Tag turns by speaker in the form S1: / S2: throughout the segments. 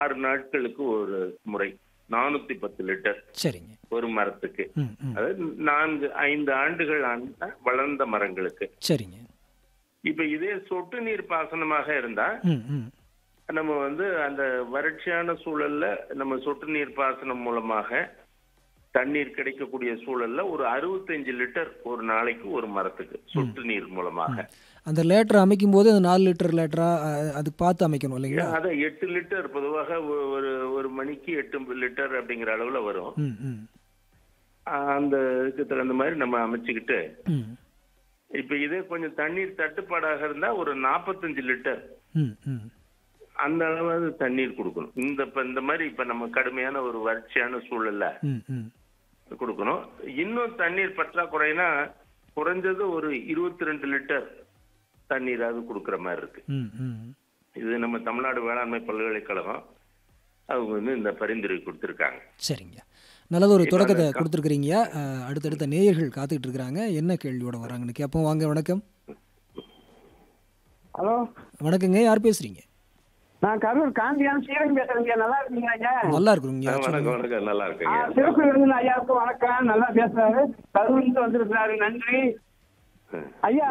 S1: ஆறு நாட்களுக்கு ஒரு முறை நானூத்தி பத்து லிட்டர்
S2: சரிங்க
S1: ஒரு மரத்துக்கு
S2: ம் ம்
S1: அதாவது நான்கு ஐந்து ஆண்டுகள் ஆன வளர்ந்த மரங்களுக்கு
S2: சரிங்க
S1: இப்ப இதே சொட்டு நீர் பாசனமாக இருந்தா
S2: ம் ம்
S1: நம்ம வந்து அந்த வறட்சியான சூழல்ல நம்ம சொட்டு நீர் பாசனம் மூலமாக தண்ணீர் கிடைக்கக்கூடிய சூழல்ல ஒரு அறுபத்தஞ்சு லிட்டர் ஒரு நாளைக்கு ஒரு மரத்துக்கு சொட்டு நீர் மூலமாக
S2: அந்த லேட்டர் அமைக்கும் போது அந்த நாலு லிட்டர் லேட்டரா அஹ், அதுக்கு பார்த்து அமைக்கணும் இல்லைங்களா
S1: அதான் எட்டு லிட்டர் பொதுவாக ஒ- ஒரு ஒரு மணிக்கு எட்டு லிட்டர் அப்படிங்கிற அளவுல வரும்
S2: ம் ம்
S1: ஆஹ் அந்த இதுக்கு தகுந்த மாதிரி நம்ம அமைச்சுக்கிட்டு
S2: ம்
S1: இப்ப இதே கொஞ்சம் தண்ணீர் தட்டுப்பாடாக இருந்தா ஒரு நாற்பத்தஞ்சு லிட்டர்
S2: ம் ம்
S1: அந்த அளவாவது தண்ணீர் கொடுக்கணும் இந்த இப்ப இந்த மாதிரி இப்ப நம்ம கடுமையான ஒரு வறட்சியான சூழல்ல
S2: ம் ம்
S1: கொடுக்கணும் இன்னும் தண்ணீர் பற்றாக்குறைனா குறைஞ்சது ஒரு இருபத்தி ரெண்டு லிட்டர் தண்ணீராவது கொடுக்குற மாதிரி இருக்கு
S2: ம் ம்
S1: இது நம்ம தமிழ்நாடு வேளாண்மை பல்கலைக்கழகம் அவங்க வந்து இந்த பரிந்துரை கொடுத்துருக்காங்க
S2: சரிங்க நல்லது ஒரு
S1: இப்ப
S2: தொடக்கத்தை
S1: அந்த க-
S2: கொடுத்துருக்குறீங்க அஹ், அடுத்தடுத்த நேயர்கள் காத்துக்கிட்டு இருக்கிறாங்க என்ன கேள்வியோட வராங்கன்னு கேட்போம் வாங்க வணக்கம்
S3: ஹலோ
S2: வணக்கங்க யார் பேசுறீங்க
S3: நான் கரூர் காந்தியான் சீரன் பேசுறேங்க நல்லா இருக்கீங்க ஐயா
S2: நல்லா இருக்கிறோங்க
S1: ஆ, வணக்கம் வணக்கம் நல்லா
S3: ஆ,
S1: இருக்குங்க
S3: சிறப்பு விருந்தினர் ஐயாவுக்கு வணக்கம் நல்லா பேசுறாரு கரூர்லேருந்து வந்திருக்கிறாரு நன்றி ஐயா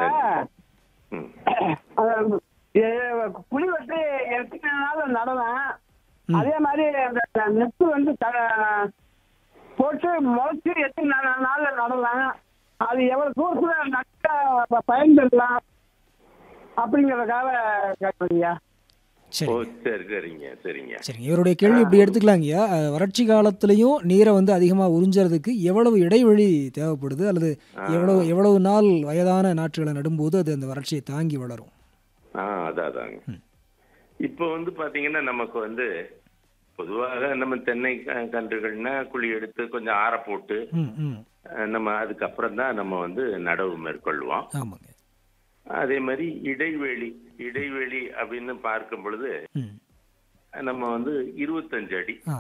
S1: ம்.
S3: அஹ், ஏ, குழி வெட்டி எத்தனை நாள் நடலாம் அதே மாதிரி அந்த நெத்து வந்து த- போட்டு முளைச்சு எத்தனை நா- நாள்ல நடலாம் அது எவ்வளவு தூரத்துல நட்டா ப- பயன்பெறலாம் அப்படிங்கறதுக்காக கேட்குறீங்க
S2: சரி
S1: ஓ சரி சரிங்க சரிங்க
S2: சரிங்க இவருடைய கேள்வி இப்படி எடுத்துக்கலாங்கய்யா அஹ், வறட்சி காலத்திலையும் நீரை வந்து அதிகமாக உறிஞ்சறதுக்கு எவ்வளவு இடைவெளி தேவைப்படுது அல்லது எவ்வளவு எவ்வளவு நாள் வயதான நாற்றுகளை நடும்போது அது அந்த வறட்சியை தாங்கி வளரும்
S1: ஆ அதான் அதாங்க இப்போ வந்து பாத்தீங்கன்னா நமக்கு வந்து பொதுவாக நம்ம தென்னை க- கன்றுகள்னா குழி எடுத்து கொஞ்சம் ஆற போட்டு
S2: ம் ம்
S1: அஹ், நம்ம அதுக்கப்புறம் தான் நம்ம வந்து நடவு மேற்கொள்வோம்
S2: ஆமாங்க
S1: அதே மாதிரி இடைவெளி இடைவெளி அப்படின்னு பார்க்கும் பொழுது
S2: ம்
S1: நம்ம வந்து இருபத்தஞ்சு அடி
S2: ஆ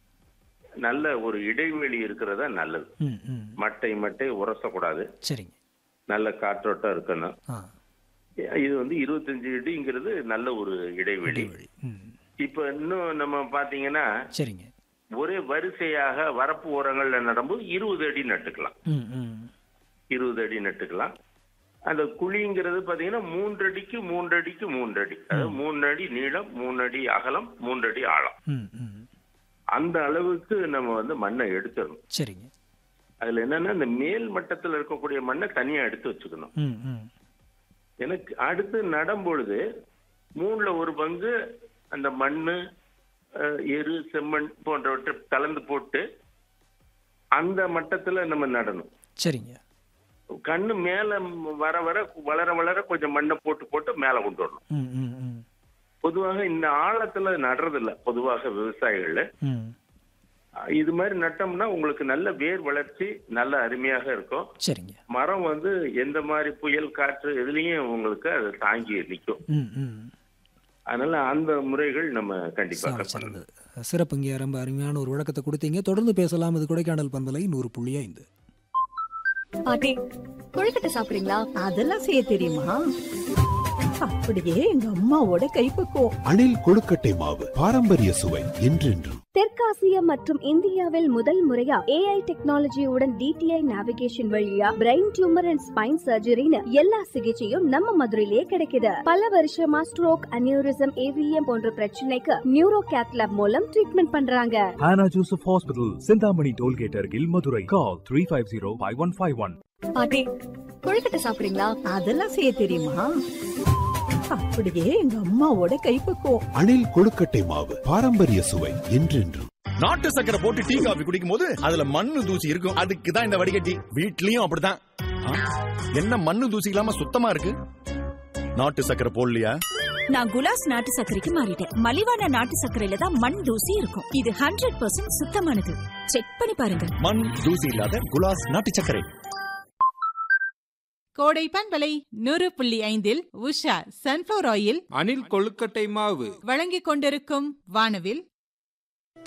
S1: நல்ல ஒரு இடைவெளி இருக்கிறதா நல்லது
S2: ம் ம்
S1: மட்டை மட்டை உரசக்கூடாது
S2: சரிங்க
S1: நல்ல காற்றோட்டம் இருக்கணும்
S2: ஆ
S1: இது வந்து இருபத்தஞ்சு அடிங்கிறது நல்ல ஒரு இடைவெளி
S2: இடைவெளி ம்
S1: இப்ப இன்னும் நம்ம பாத்தீங்கன்னா
S2: சரிங்க
S1: ஒரே வரிசையாக வரப்பு ஓரங்கள்ல நடும்போது இருபது அடி நட்டுக்கலாம்
S2: ம் ம்
S1: இருபது அடி நட்டுக்கலாம் அந்த குழிங்கிறது பாத்தீங்கன்னா மூன்று அடிக்கு மூன்று அடிக்கு மூன்று அடி அதாவது மூணு அடி நீளம் மூணு அடி அகலம் மூன்று அடி ஆழம்
S2: ம் ம்
S1: அந்த அளவுக்கு நம்ம வந்து மண்ணை எடுத்துடணும்
S2: சரிங்க
S1: அதுல என்னன்னா இந்த மேல் மட்டத்துல இருக்கக்கூடிய மண்ணை தனியா எடுத்து வச்சுக்கணும்
S2: ம் ம்
S1: எனக்கு அடுத்து நடும் பொழுது மூணுல ஒரு பங்கு அந்த மண்ணு அஹ், எரு செம்மண் போன்றவற்றை கலந்து போட்டு அந்த மட்டத்துல நம்ம நடணும்
S2: சரிங்க
S1: கண்ணு மேல வர வர வளர வளர கொஞ்சம் மண்ணை போட்டு போட்டு மேல கொண்டு வரணும்
S2: ம் ம் ம்
S1: பொதுவாக இந்த ஆழத்துல நடுறது இல்ல பொதுவாக விவசாயிகள்ல
S2: ம்
S1: இது மாதிரி நட்டோம்னா உங்களுக்கு நல்ல வேர் வளர்ச்சி நல்ல அருமையாக இருக்கும்
S2: சரிங்க
S1: மரம் வந்து எந்த மாதிரி புயல் காற்று எதுலயும் உங்களுக்கு அது தாங்கி நிற்கும்
S2: ம் ம்
S1: அதனால அந்த முறைகள் நம்ம கண்டிப்பாக
S2: சால
S1: பண்ணணும்
S2: சிறந்தது சிறப்புங்க ரொம்ப அருமையான ஒரு விளக்கத்தை கொடுத்தீங்க தொடர்ந்து பேசலாம் இது கொடைக்கானல் பண்பலை நூறு புள்ளி ஐந்து
S4: பாட்டி கொழுக்கட்டை சாப்பிடுறீங்களா
S5: அதெல்லாம் செய்ய தெரியுமா அப்படியே எங்க அம்மாவோட கைப்பக்குவம்
S6: அணில் கொழுக்கட்டை மாவு பாரம்பரிய சுவை என்றென்றும்
S7: தெற்காசியா மற்றும் இந்தியாவில் முதல் முறையா ஏஐ டெக்னாலஜியுடன் டிடிஐ நேவிகேஷன் வழியா பிரெயின் டியூமர் அண்ட் ஸ்பைன் சர்ஜரின்னு எல்லா சிகிச்சையும் நம்ம மதுரையிலேயே கிடைக்குது பல வருஷமா ஸ்ட்ரோக் அனியூரிசம் ஏவிஎம் போன்ற பிரச்சனைக்கு நியூரோ கேத்லாப் மூலம் ட்ரீட்மெண்ட் பண்றாங்க
S8: Hannah Joseph Hospital, Sindhamani Tollgate Argil, Madurai. Call 350-5151.
S4: பாட்டி கொழுக்கட்டை சாப்பிடுறீங்களா
S5: அதெல்லாம் செய்ய தெரியுமா அப்படியே எங்க அம்மாவோட கைப்பக்குவம்
S6: அணில் கொழுக்கட்டை மாவு பாரம்பரிய சுவை என்றென்றும்
S9: நாட்டு சக்கரை போட்டு டீ காபி குடிக்கும் போது அதுல மண்ணு தூசி இருக்கும் அதுக்கு தான் இந்த வடிகட்டி வீட்லயும் அப்படிதான் ஆ, என்ன மண்ணு தூசி இல்லாம சுத்தமா இருக்கு நாட்டு சக்கரை போடலையா
S10: நான் குலாஸ் நாட்டு சர்க்கரைக்கு மாறிட்டேன் மலிவான நாட்டு சர்க்கரையில தான் மண் தூசி இருக்கும் இது ஹண்ட்ரட் பர்சன்ட் சுத்தமானது செக் பண்ணி பாருங்க
S9: மண் தூசி இல்லாத குலாஸ் நாட்டு சர்க்கரை
S11: கோடை பண்பலை நூறு புள்ளி ஐந்தில் உஷா சன்ஃபிளவர் ஆயில்
S12: அணில் கொழுக்கட்டை மாவு
S11: வழங்கிக் கொண்டிருக்கும் வானவில்